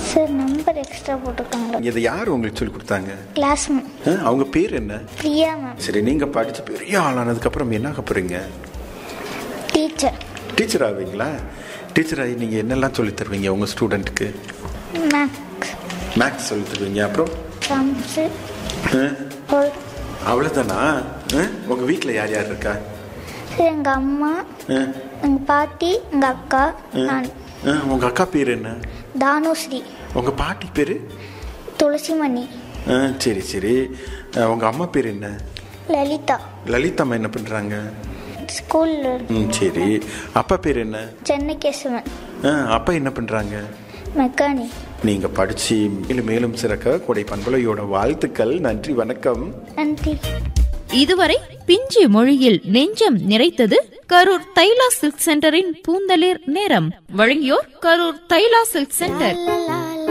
sir number extra போட்டிருக்காங்க இதை யார் உங்களுக்கு சொல்லி கொடுத்தாங்க கிளாஸ் மேம் ஆ, அவங்க பேர் என்ன பிரியா மேம் சரி நீங்கள் படித்து பெரிய ஆளானதுக்கப்புறம் என்ன ஆக போகிறீங்க டீச்சர் டீச்சர் ஆவீங்களா டீச்சர் ஆகி நீங்கள் என்னெல்லாம் சொல்லித் தருவீங்க உங்கள் ஸ்டூடெண்ட்டுக்கு மேக்ஸ் மேக்ஸ் சொல்லித் தருவீங்க அப்புறம் சம்ஸு ஆ, அவ்வளோதானா உங்கள் வீட்டில் யார் யார் இருக்கா எங்கள் அம்மா ஆ, எங்கள் பாட்டி எங்கள் அக்கா நான் ஆ, உங்க அக்கா பேர் என்ன தானுஸ்ரீ உங்க பாட்டி பேரு துளசிமணி ஆ, சரி சரி ஆ, உங்க அம்மா பேர் என்ன லலிதா லலிதாம்மா என்ன பண்றாங்க ஸ்கூலில் ம் சரி அப்பா பேர் என்ன சென்னை கேசவன் ஆ, அப்பா என்ன பண்றாங்க மெக்கானிக் நீங்க படிச்சு மேலும் மேலும் சிறக்க கொடை பண்பலையோட வாழ்த்துக்கள் நன்றி வணக்கம் நன்றி இதுவரை பிஞ்சு மொழியில் நெஞ்சம் நிறைத்தது கரூர் தைலா சில்க் சென்டரின் பூந்தளிர் நேரம் வழங்கியோர் கரூர் தைலா சில்க் சென்டர் லா லா